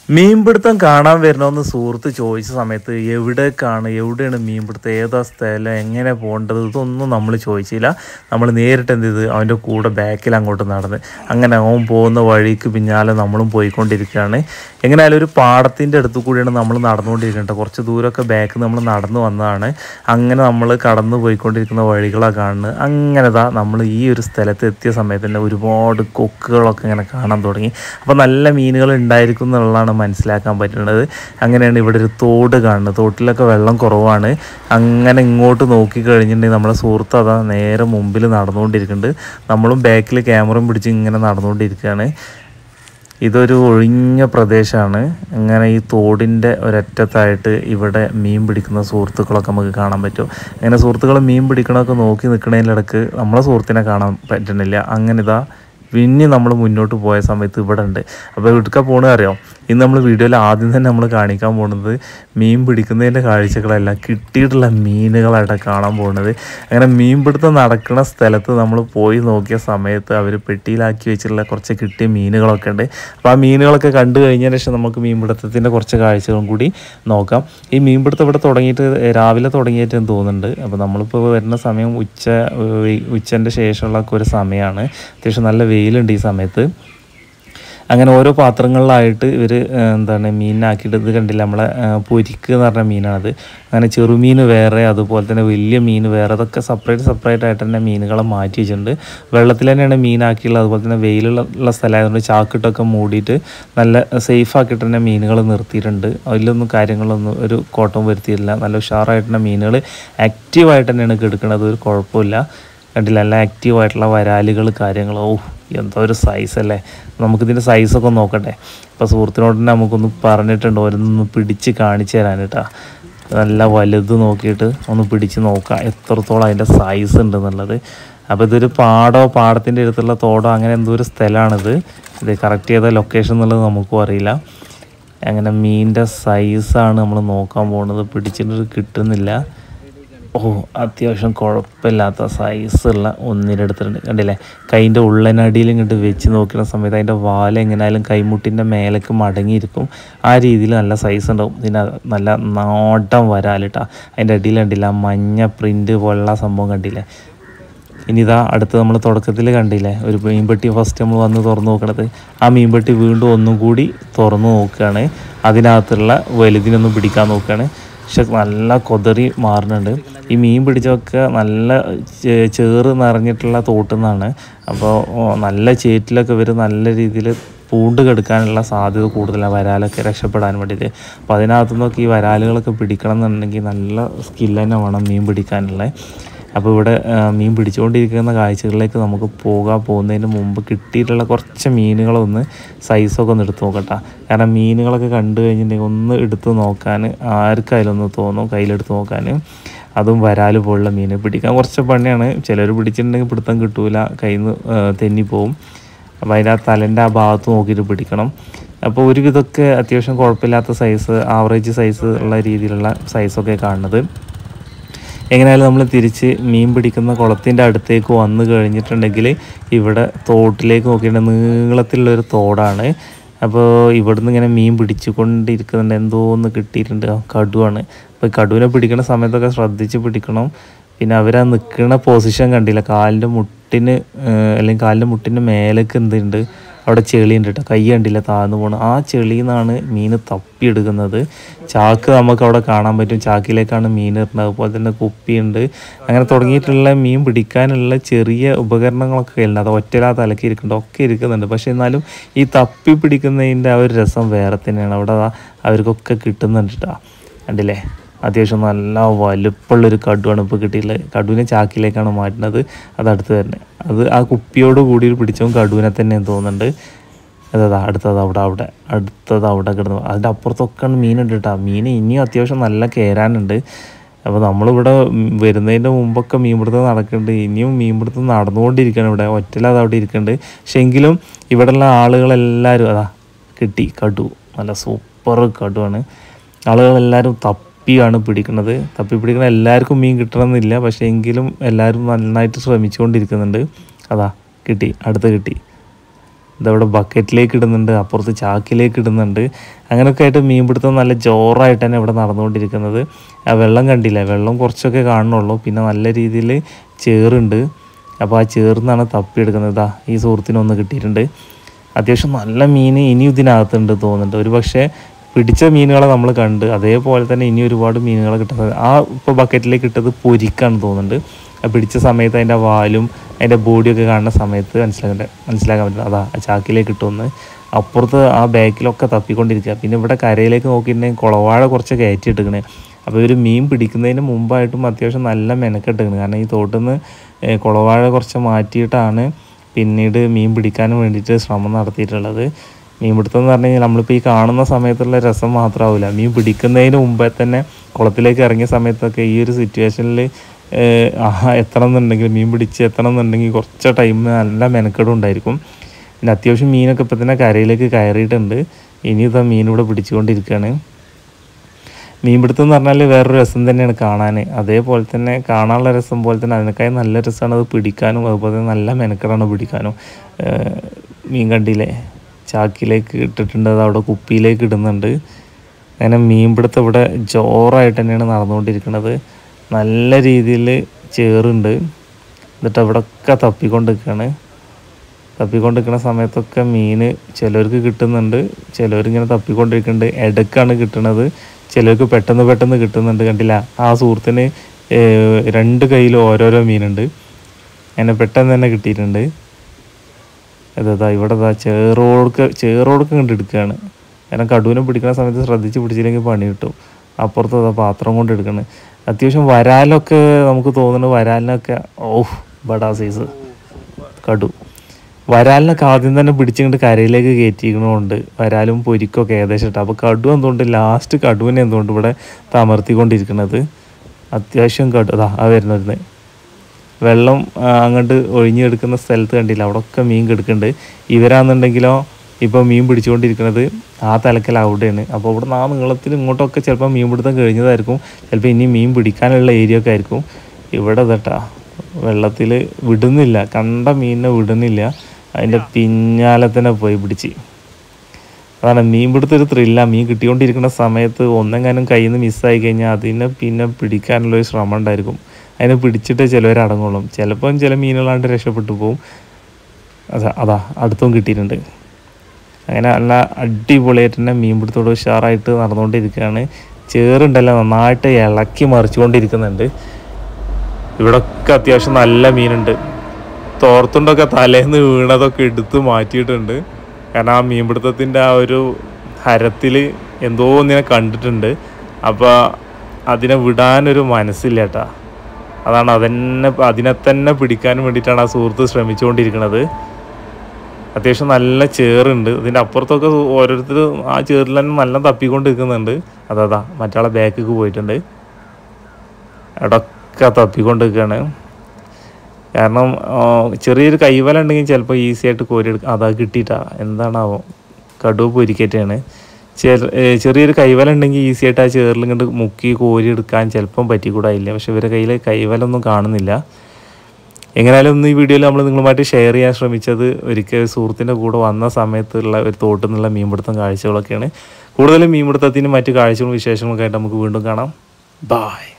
മീൻപിടുത്തം കാണാൻ വരണമെന്ന് സുഹൃത്ത് ചോദിച്ച സമയത്ത് എവിടേക്കാണ് എവിടെയാണ് മീൻപിടുത്തം ഏതാ സ്ഥലം എങ്ങനെ പോകേണ്ടത് ഇതൊന്നും നമ്മൾ ചോദിച്ചില്ല നമ്മൾ നേരിട്ട് എന്ത് ചെയ്ത് അവൻ്റെ കൂടെ ബാക്കിൽ അങ്ങോട്ട് നടന്ന് അങ്ങനെ അവൻ പോകുന്ന വഴിക്ക് പിന്നാലെ നമ്മളും പോയിക്കൊണ്ടിരിക്കുകയാണ് എങ്ങനെയായാലും ഒരു പാടത്തിൻ്റെ അടുത്ത് കൂടിയാണ് നമ്മൾ നടന്നുകൊണ്ടിരിക്കുന്നത് കുറച്ച് ദൂരമൊക്കെ ബാക്ക് നമ്മൾ നടന്നു വന്നതാണ് അങ്ങനെ നമ്മൾ കടന്നു പോയിക്കൊണ്ടിരിക്കുന്ന വഴികളാണ് കാണുന്നത് അങ്ങനെ ദാ നമ്മൾ ഈ ഒരു സ്ഥലത്ത് എത്തിയ സമയത്ത് തന്നെ ഒരുപാട് കൊക്കുകളൊക്കെ ഇങ്ങനെ കാണാൻ തുടങ്ങി അപ്പോൾ നല്ല മീനുകൾ ഉണ്ടായിരിക്കും എന്നുള്ളതാണ് മനസ്സിലാക്കാൻ പറ്റുന്നത് അങ്ങനെയാണ് ഇവിടെ ഒരു തോട് കാണുന്നത് തോട്ടിലൊക്കെ വെള്ളം കുറവാണ് അങ്ങനെ ഇങ്ങോട്ട് നോക്കി കഴിഞ്ഞിട്ടുണ്ടെങ്കിൽ നമ്മളെ സുഹൃത്ത് അതാ നേരെ മുമ്പിൽ നടന്നുകൊണ്ടിരിക്കുന്നുണ്ട് നമ്മളും ബാക്കിൽ ക്യാമറയും പിടിച്ച് ഇങ്ങനെ നടന്നുകൊണ്ടിരിക്കുകയാണ് ഇതൊരു ഒഴിഞ്ഞ പ്രദേശമാണ് അങ്ങനെ ഈ തോടിൻ്റെ ഒരറ്റത്തായിട്ട് ഇവിടെ മീൻ പിടിക്കുന്ന സുഹൃത്തുക്കളൊക്കെ നമുക്ക് കാണാൻ പറ്റും അങ്ങനെ സുഹൃത്തുക്കൾ മീൻ പിടിക്കണമൊക്കെ നോക്കി നിൽക്കണതിനിടക്ക് നമ്മളെ സുഹൃത്തിനെ കാണാൻ പറ്റുന്നില്ല അങ്ങനെ ഇതാ പിന്നെ നമ്മൾ മുന്നോട്ട് പോയ സമയത്ത് ഇവിടെ ഉണ്ട് അപ്പോൾ ഇവിടുക്ക പോകണത് അറിയാം ഇന്ന് നമ്മൾ വീഡിയോയിൽ ആദ്യം തന്നെ നമ്മൾ കാണിക്കാൻ പോകുന്നത് മീൻ പിടിക്കുന്നതിൻ്റെ കാഴ്ചകളല്ല കിട്ടിയിട്ടുള്ള മീനുകളായിട്ട് കാണാൻ പോകുന്നത് അങ്ങനെ മീൻ പിടുത്തം നടക്കുന്ന സ്ഥലത്ത് നമ്മൾ പോയി നോക്കിയ സമയത്ത് അവർ പെട്ടിയിലാക്കി വെച്ചിട്ടുള്ള കുറച്ച് കിട്ടിയ മീനുകളൊക്കെ ഉണ്ട് അപ്പോൾ ആ മീനുകളൊക്കെ കണ്ടു കഴിഞ്ഞതിന് ശേഷം നമുക്ക് മീൻപിടുത്തത്തിൻ്റെ കുറച്ച് കാഴ്ചകളും കൂടി നോക്കാം ഈ മീൻപിടുത്തം ഇവിടെ തുടങ്ങിയിട്ട് രാവിലെ തുടങ്ങിയിട്ട് തോന്നുന്നുണ്ട് അപ്പോൾ നമ്മളിപ്പോൾ വരുന്ന സമയം ഉച്ച ഉച്ചൻ്റെ ശേഷമുള്ള ഒക്കെ ഒരു സമയമാണ് അത്യാവശ്യം നല്ല വെയിലുണ്ട് ഈ സമയത്ത് അങ്ങനെ ഓരോ പാത്രങ്ങളിലായിട്ട് ഇവർ എന്താണ് മീനാക്കിയിട്ട് ഇത് കണ്ടില്ല നമ്മളെ ആ, പൊരിക്ക് എന്ന് പറഞ്ഞ മീനാണത് അങ്ങനെ ചെറുമീൻ വേറെ അതുപോലെ തന്നെ വലിയ മീൻ വേറെ അതൊക്കെ സെപ്പറേറ്റ് സെപ്പറേറ്റ് ആയിട്ട് തന്നെ മീനുകളെ മാറ്റി വെച്ചിട്ടുണ്ട് വെള്ളത്തിൽ തന്നെയാണ് മീനാക്കിയുള്ളത് അതുപോലെ തന്നെ വെയിലുള്ള ഉള്ള സ്ഥലമായതുകൊണ്ട് ചാക്കിട്ടൊക്കെ മൂടിയിട്ട് നല്ല സേഫ് ആക്കിയിട്ട് തന്നെ മീനുകൾ നിർത്തിയിട്ടുണ്ട് അതിലൊന്നും കാര്യങ്ങളൊന്നും ഒരു കോട്ടം വരുത്തിയിട്ടില്ല നല്ല ഉഷാറായിട്ട് തന്നെ മീനുകൾ ആക്റ്റീവായിട്ട് തന്നെയാണ് കിടക്കുന്നത് ഒരു കുഴപ്പമില്ല കണ്ടില്ല നല്ല ആക്റ്റീവ് ആയിട്ടുള്ള വരാലുകൾ കാര്യങ്ങൾ ഓ എന്തോ ഒരു സൈസ് അല്ലേ നമുക്കിതിൻ്റെ സൈസൊക്കെ നോക്കട്ടെ ഇപ്പോൾ സുഹൃത്തിനോട് തന്നെ നമുക്കൊന്ന് പറഞ്ഞിട്ടുണ്ട് ഓരോന്നൊന്ന് പിടിച്ച് കാണിച്ചു തരാൻ കേട്ടോ നല്ല വലുത് നോക്കിയിട്ട് ഒന്ന് പിടിച്ച് നോക്കാം എത്രത്തോളം അതിൻ്റെ സൈസ് ഉണ്ടെന്നുള്ളത് അപ്പോൾ ഇതൊരു പാടോ പാടത്തിൻ്റെ അടുത്തുള്ള തോടോ അങ്ങനെ എന്തോ ഒരു സ്ഥലമാണിത് ഇത് കറക്റ്റ് ചെയ്ത ലൊക്കേഷൻ എന്നുള്ളത് നമുക്കും അറിയില്ല അങ്ങനെ മീനിൻ്റെ സൈസാണ് നമ്മൾ നോക്കാൻ പോകുന്നത് പിടിച്ചിട്ട് കിട്ടുന്നില്ല ഓ അത്യാവശ്യം കുഴപ്പമില്ലാത്ത സൈസുള്ള ഒന്നിനെടുത്തിട്ടുണ്ട് കണ്ടില്ലേ കൈൻ്റെ ഉള്ളനടിയിൽ ഇങ്ങോട്ട് വെച്ച് നോക്കുന്ന സമയത്ത് അതിൻ്റെ വാല എങ്ങനെയായാലും കൈമുട്ടിൻ്റെ മേലേക്ക് മടങ്ങിയിരിക്കും ആ രീതിയിൽ നല്ല സൈസ് ഉണ്ടാവും പിന്നെ നല്ല നാട്ടം വരാലിട്ടാ അതിൻ്റെ അടിയിൽ കണ്ടില്ല ആ മഞ്ഞ പ്രിൻ്റ് പോലുള്ള സംഭവം കണ്ടില്ലേ ഇനി ഇതാ അടുത്ത് നമ്മൾ തുടക്കത്തിൽ കണ്ടില്ലേ ഒരു മീൻപെട്ടി ഫസ്റ്റ് നമ്മൾ വന്ന് തുറന്ന് നോക്കണത് ആ മീൻപെട്ടി വീണ്ടും ഒന്നും കൂടി തുറന്ന് നോക്കുകയാണ് അതിനകത്തുള്ള വലുതിനൊന്ന് പിടിക്കാൻ നോക്കുകയാണ് പക്ഷെ നല്ല കൊതറി മാറുന്നുണ്ട് ഈ മീൻ പിടിച്ചൊക്കെ നല്ല ചേ- ചേറ് നിറഞ്ഞിട്ടുള്ള തോട്ടിൽ നിന്നാണ് അപ്പോൾ ഓ, നല്ല ചേറ്റിലൊക്കെ ഇവർ നല്ല രീതിയിൽ പൂണ്ട് കെടുക്കാനുള്ള സാധ്യത കൂടുതലാണ് വരാലൊക്കെ രക്ഷപ്പെടാൻ വേണ്ടിയിട്ട് അപ്പോൾ അതിനകത്തു നിന്നൊക്കെ ഈ വരാലുകളൊക്കെ പിടിക്കണം എന്നുണ്ടെങ്കിൽ നല്ല സ്കില്ല് തന്നെ വേണം മീൻ പിടിക്കാനുള്ള അപ്പോൾ ഇവിടെ ആ, മീൻ പിടിച്ചുകൊണ്ടിരിക്കുന്ന കാഴ്ചകളിലേക്ക് നമുക്ക് പോകാൻ പോകുന്നതിന് മുമ്പ് കിട്ടിയിട്ടുള്ള കുറച്ച് മീനുകളൊന്ന് സൈസൊക്കെ ഒന്ന് എടുത്ത് നോക്കട്ടെ കാരണം മീനുകളൊക്കെ കണ്ടു കഴിഞ്ഞിട്ടുണ്ടെങ്കിൽ ഒന്ന് എടുത്ത് നോക്കാൻ ആർക്കായാലും ഒന്ന് തോന്നും കയ്യിലെടുത്ത് നോക്കാൻ അതും വരാല് പോലുള്ള മീൻ പിടിക്കാൻ കുറച്ച് പണിയാണ് ചിലർ പിടിച്ചിട്ടുണ്ടെങ്കിൽ പിടുത്തം കിട്ടൂല കയ്യിൽ നിന്ന് തെന്നിപ്പോവും അപ്പോൾ അതിൻ്റെ ആ തലേൻ്റെ ആ ഭാഗത്ത് നോക്കിയിട്ട് പിടിക്കണം അപ്പോൾ ഒരുവിധമൊക്കെ അത്യാവശ്യം കുഴപ്പമില്ലാത്ത സൈസ് ആവറേജ് സൈസ് ഉള്ള രീതിയിലുള്ള സൈസൊക്കെ കാണുന്നത് എങ്ങനെയായാലും നമ്മൾ തിരിച്ച് മീൻ പിടിക്കുന്ന കുളത്തിൻ്റെ അടുത്തേക്ക് വന്നു കഴിഞ്ഞിട്ടുണ്ടെങ്കിൽ ഇവിടെ തോട്ടിലേക്ക് നോക്കിയിട്ട് നീളത്തിലുള്ളൊരു തോടാണ് അപ്പോൾ ഇവിടുന്ന് ഇങ്ങനെ മീൻ പിടിച്ചുകൊണ്ടിരിക്കുന്നുണ്ട് എന്തോ ഒന്ന് കിട്ടിയിട്ടുണ്ട് ആ കടുവാണ് അപ്പോൾ കടുവിനെ പിടിക്കുന്ന സമയത്തൊക്കെ ശ്രദ്ധിച്ച് പിടിക്കണം പിന്നെ അവരാ നിൽക്കുന്ന പൊസിഷൻ കണ്ടില്ല കാലിൻ്റെ മുട്ടിന് ഏഹ്, അല്ലെങ്കിൽ കാലിൻ്റെ മുട്ടിൻ്റെ മേലേക്ക് എന്തുണ്ട് അവിടെ ചെളി ഉണ്ട് കേട്ടോ കൈ കണ്ടില്ല താഴ്ന്നു പോകണം ആ ചെളിയിൽ നിന്നാണ് മീൻ തപ്പിയെടുക്കുന്നത് ചാക്ക് നമുക്ക് അവിടെ കാണാൻ പറ്റും ചാക്കിലേക്കാണ് മീൻ ഇടുന്നത് അതുപോലെ തന്നെ കുപ്പിയുണ്ട് അങ്ങനെ തുടങ്ങിയിട്ടുള്ള മീൻ പിടിക്കാനുള്ള ചെറിയ ഉപകരണങ്ങളൊക്കെ കയ്യിലുണ്ട് അത് ഒറ്റലാ തലക്ക് ഇരിക്കുന്നുണ്ട് ഒക്കെ ഇരിക്കുന്നുണ്ട് പക്ഷേ എന്നാലും ഈ തപ്പി പിടിക്കുന്നതിൻ്റെ ആ ഒരു രസം വേറെ തന്നെയാണ് അവിടെ ദാ അവർക്കൊക്കെ കിട്ടുന്നുണ്ട് കേട്ടോ കണ്ടില്ലേ അത്യാവശ്യം നല്ല വലുപ്പമുള്ളൊരു കടുവാണ് ഇപ്പോൾ കിട്ടിയിട്ടുള്ളത് കടുവിനെ ചാക്കിലേക്കാണ് മാറ്റുന്നത് അത് അടുത്ത് തന്നെ അത് ആ കുപ്പിയോട് കൂടി പിടിച്ചവും കടുവിനെ തന്നെ തോന്നുന്നുണ്ട് അതാ അടുത്തത് അവിടെ അവിടെ അടുത്തത് അവിടെ കിടന്നു അതിൻ്റെ അപ്പുറത്തൊക്കെ മീനുണ്ട് കേട്ടോ മീൻ ഇനിയും അത്യാവശ്യം നല്ല കയറാനുണ്ട് അപ്പോൾ നമ്മളിവിടെ ഉം വരുന്നതിൻ്റെ മുമ്പൊക്കെ മീൻപിടുത്തം നടക്കുന്നുണ്ട് ഇനിയും മീൻപിടുത്തം നടന്നുകൊണ്ടിരിക്കുകയാണ് ഇവിടെ ഒറ്റലത് അവിടെ ഇരിക്കുന്നുണ്ട് പക്ഷെ എങ്കിലും ഇവിടെയുള്ള ആളുകളെല്ലാവരും അതാ കിട്ടി കടു നല്ല സൂപ്പർ കടുവാണ് ആളുകളെല്ലാവരും തപ്പിയാണ് പിടിക്കുന്നത് തപ്പി പിടിക്കുന്ന എല്ലാവർക്കും മീൻ കിട്ടണമെന്നില്ല പക്ഷേ എങ്കിലും എല്ലാവരും നന്നായിട്ട് ശ്രമിച്ചുകൊണ്ടിരിക്കുന്നുണ്ട് അതാ കിട്ടി അടുത്ത് കിട്ടി ഇതവിടെ ബക്കറ്റിലേക്ക് ഇടുന്നുണ്ട് അപ്പുറത്ത് ചാക്കിലേക്ക് ഇടുന്നുണ്ട് അങ്ങനെയൊക്കെ ആയിട്ട് മീൻപിടുത്തം നല്ല ജോറായിട്ട് തന്നെ ഇവിടെ നടന്നുകൊണ്ടിരിക്കുന്നത് ആ വെള്ളം കണ്ടില്ല വെള്ളം കുറച്ചൊക്കെ കാണുന്നുള്ളൂ പിന്നെ നല്ല രീതിയിൽ ചേറുണ്ട് അപ്പോൾ ആ ചേർന്നാണ് തപ്പിയെടുക്കുന്നത് ഇതാ ഈ സുഹൃത്തിനൊന്ന് കിട്ടിയിട്ടുണ്ട് അത്യാവശ്യം നല്ല മീൻ ഇനിയും ഇതിനകത്തുണ്ട് തോന്നുന്നുണ്ട് ഒരു പക്ഷേ പിടിച്ച മീനുകളെ നമ്മൾ കണ്ട് അതേപോലെ തന്നെ ഇനി ഒരുപാട് മീനുകളെ കിട്ടുന്നത് ആ ഇപ്പോൾ ബക്കറ്റിലേക്ക് ഇട്ടത് പൊരിക്കാണ് തോന്നുന്നുണ്ട് ആ പിടിച്ച സമയത്ത് അതിൻ്റെ വാലും അതിൻ്റെ ബോഡിയൊക്കെ കാണുന്ന സമയത്ത് മനസ്സിലാക്കണ്ട മനസ്സിലാക്കാൻ പറ്റും അതാ ആ ചാക്കിലേക്ക് ഇട്ടുവന്ന് അപ്പുറത്ത് ആ ബാക്കിലൊക്കെ തപ്പിക്കൊണ്ടിരിക്കുക പിന്നെ ഇവിടെ കരയിലേക്ക് നോക്കിയിട്ടുണ്ടെങ്കിൽ കുളവാഴ കുറച്ച് കയറ്റി ഇട്ടിക്കണേ അപ്പോൾ ഇവർ മീൻ പിടിക്കുന്നതിന് മുമ്പായിട്ടും അത്യാവശ്യം നല്ല മെനക്കെട്ടിക്കണ് കാരണം ഈ തോട്ടിൽ നിന്ന് കുളവാഴ കുറച്ച് മാറ്റിയിട്ടാണ് പിന്നീട് മീൻ പിടിക്കാനും വേണ്ടിയിട്ട് ശ്രമം നടത്തിയിട്ടുള്ളത് മീൻ പിടുത്തം എന്ന് പറഞ്ഞു കഴിഞ്ഞാൽ നമ്മളിപ്പോൾ ഈ കാണുന്ന സമയത്തുള്ള രസം മാത്രമാവില്ല മീൻ പിടിക്കുന്നതിന് മുമ്പേ തന്നെ കുളത്തിലേക്ക് ഇറങ്ങിയ സമയത്തൊക്കെ ഈ ഒരു സിറ്റുവേഷനിൽ എത്തണം എന്നുണ്ടെങ്കിൽ മീൻ പിടിച്ച് എത്തണം എന്നുണ്ടെങ്കിൽ കുറച്ച് ടൈം നല്ല മെനക്കെടും ഉണ്ടായിരിക്കും പിന്നെ അത്യാവശ്യം മീനൊക്കെ ഇപ്പം തന്നെ കരയിലേക്ക് കയറിയിട്ടുണ്ട് ഇനി ഇതാ മീൻ ഇവിടെ പിടിച്ചുകൊണ്ടിരിക്കുകയാണ് മീൻപിടുത്തം എന്ന് പറഞ്ഞാൽ വേറൊരു രസം തന്നെയാണ് കാണാൻ അതേപോലെ തന്നെ കാണാനുള്ള രസം പോലെ തന്നെ അതിനേക്കായി നല്ല രസമാണ് അത് പിടിക്കാനും അതുപോലെ തന്നെ നല്ല മെനക്കെടാണ് പിടിക്കാനും ഏഹ് മീൻ കണ്ടില്ലേ ചാക്കിലേക്ക് ഇട്ടിട്ടുണ്ട് അത് അവിടെ കുപ്പിയിലേക്ക് ഇടുന്നുണ്ട് അങ്ങനെ മീൻപിടുത്തം ഇവിടെ ജോറായിട്ട് തന്നെയാണ് നടന്നുകൊണ്ടിരിക്കുന്നത് നല്ല രീതിയിൽ ചേറുണ്ട് എന്നിട്ട് അവിടെ ഒക്കെ തപ്പിക്കൊണ്ട് നിൽക്കുകയാണ് തപ്പിക്കൊണ്ട് നിൽക്കുന്ന സമയത്തൊക്കെ മീൻ ചിലർക്ക് കിട്ടുന്നുണ്ട് ചിലവരിങ്ങനെ തപ്പിക്കൊണ്ടിരിക്കുന്നുണ്ട് ഇടയ്ക്കാണ് കിട്ടുന്നത് ചിലർക്ക് പെട്ടെന്ന് പെട്ടെന്ന് കിട്ടുന്നുണ്ട് കണ്ടില്ല ആ സുഹൃത്തിന് ഏഹ്, രണ്ട് കയ്യിൽ ഓരോരോ മീനുണ്ട് അങ്ങനെ പെട്ടെന്ന് തന്നെ കിട്ടിയിട്ടുണ്ട് അതാ ഇവിടെ ദാ ചേറോടുക്ക് ചേറോടുക്ക് കണ്ട് എടുക്കുകയാണ് കാരണം കടുവിനെ പിടിക്കുന്ന സമയത്ത് ശ്രദ്ധിച്ച് പിടിച്ചില്ലെങ്കിൽ പണി കിട്ടും അപ്പുറത്ത് അതാ പാത്രം കൊണ്ട് എടുക്കണം അത്യാവശ്യം വരാലൊക്കെ നമുക്ക് തോന്നുന്നു വരാലിനൊക്കെ ഓഹ് ബടാ സൈസ് കടു വരാലിനൊക്കെ ആദ്യം തന്നെ പിടിച്ചിങ്ങോട്ട് കരയിലേക്ക് കയറ്റിക്കണമുണ്ട് വരാലും പൊരിക്കൊക്കെ ഏകദേശം ഇട്ട് അപ്പോൾ കടു എന്തുകൊണ്ട് ലാസ്റ്റ് കടുവിനെ എന്തുകൊണ്ട് ഇവിടെ തമർത്തിക്കൊണ്ടിരിക്കുന്നത് അത്യാവശ്യം കടു അതാ ആ വരുന്നത് വെള്ളം ആ, അങ്ങോട്ട് ഒഴിഞ്ഞെടുക്കുന്ന സ്ഥലത്ത് കണ്ടില്ല അവിടെയൊക്കെ മീൻ കിടക്കുന്നുണ്ട് ഇവരാണെന്നുണ്ടെങ്കിലോ ഇപ്പോൾ മീൻ പിടിച്ചുകൊണ്ടിരിക്കുന്നത് ആ തലക്കൽ അവിടെയാണ് അപ്പോൾ ഇവിടെ ആ നീളത്തിൽ ഇങ്ങോട്ടൊക്കെ ചിലപ്പോൾ മീൻ പിടുത്തം കഴിഞ്ഞതായിരിക്കും ചിലപ്പോൾ ഇനി മീൻ പിടിക്കാനുള്ള ഏരിയ ഒക്കെ ആയിരിക്കും ഇവിടെ തട്ടാ വെള്ളത്തിൽ വിടുന്നില്ല കണ്ട മീനിനെ വിടുന്നില്ല അതിൻ്റെ പിന്നാലെ തന്നെ പോയി പിടിച്ച് അതാണ് മീൻ പിടുത്തൊരു ത്രില്ല മീൻ കിട്ടിക്കൊണ്ടിരിക്കുന്ന സമയത്ത് ഒന്നെങ്ങാനും കയ്യിൽ നിന്ന് മിസ്സായി കഴിഞ്ഞാൽ അതിനെ പിന്നെ പിടിക്കാനുള്ള ഒരു ശ്രമം ഉണ്ടായിരിക്കും അതിനെ പിടിച്ചിട്ട് ചിലവർ അടങ്ങുള്ളൂ ചിലപ്പം ചില മീനുകളാണ്ട് രക്ഷപ്പെട്ടു പോകും അതാ അതാ അടുത്തും കിട്ടിയിട്ടുണ്ട് അങ്ങനെ നല്ല അടിപൊളിയായിട്ട് തന്നെ മീൻ പിടുത്തോട് ഉഷാറായിട്ട് നടന്നുകൊണ്ടിരിക്കുകയാണ് ചേറുണ്ടല്ലോ നന്നായിട്ട് ഇളക്കി മറിച്ചുകൊണ്ടിരിക്കുന്നുണ്ട് ഇവിടൊക്കെ അത്യാവശ്യം നല്ല മീനുണ്ട് തോർത്തുണ്ടൊക്കെ തലേന്ന് വീണതൊക്കെ എടുത്ത് മാറ്റിയിട്ടുണ്ട് കാരണം ആ മീൻപിടുത്തത്തിൻ്റെ ആ ഒരു ഹരത്തിൽ എന്തോ ഒന്നിനെ കണ്ടിട്ടുണ്ട് അപ്പോൾ അതിനെ വിടാനൊരു മനസ്സില്ല കേട്ടാ അതാണ് അതന്നെ അതിനെ തന്നെ പിടിക്കാനും വേണ്ടിയിട്ടാണ് ആ സുഹൃത്ത് ശ്രമിച്ചുകൊണ്ടിരിക്കുന്നത് അത്യാവശ്യം നല്ല ചേറുണ്ട് ഇതിൻ്റെ അപ്പുറത്തൊക്കെ ഓരോരുത്തർ ആ ചേറിൽ തന്നെ നല്ല തപ്പിക്കൊണ്ട് നിൽക്കുന്നുണ്ട് അതാ മറ്റാളെ ബാക്കിക്ക് പോയിട്ടുണ്ട് ഇടൊക്കെ തപ്പിക്കൊണ്ട് നിൽക്കുകയാണ് കാരണം ആ, ചെറിയൊരു കൈവല ഉണ്ടെങ്കിൽ ചിലപ്പോൾ ഈസി ആയിട്ട് കോരി എടുക്കാം അതാ കിട്ടിയിട്ടാ എന്താണാവോ കടുവ പൊരിക്കറ്റാണ് ചെറ- ഏ, ചെറിയൊരു കൈവല ഉണ്ടെങ്കിൽ ഈസി ആയിട്ട് ആ ചേറിൽ ഇങ്ങോട്ട് മുക്കി കോരി എടുക്കാൻ ചിലപ്പം പറ്റിക്കൂടായില്ല പക്ഷെ ഇവരുടെ കയ്യിൽ കൈവലൊന്നും കാണുന്നില്ല എങ്ങനെയായാലും ഒന്ന് ഈ വീഡിയോയിൽ നമ്മൾ നിങ്ങളുമായിട്ട് ഷെയർ ചെയ്യാൻ ശ്രമിച്ചത് ഒരിക്കൽ സുഹൃത്തിൻ്റെ കൂടെ വന്ന സമയത്തുള്ള ഒരു തോട്ടിൽ നിന്നുള്ള മീൻപിടുത്തം കാഴ്ചകളൊക്കെയാണ് കൂടുതലും മീൻപിടുത്തത്തിനും മറ്റു കാഴ്ചകളും വിശേഷങ്ങളൊക്കെ ആയിട്ട് നമുക്ക് വീണ്ടും കാണാം ബായ്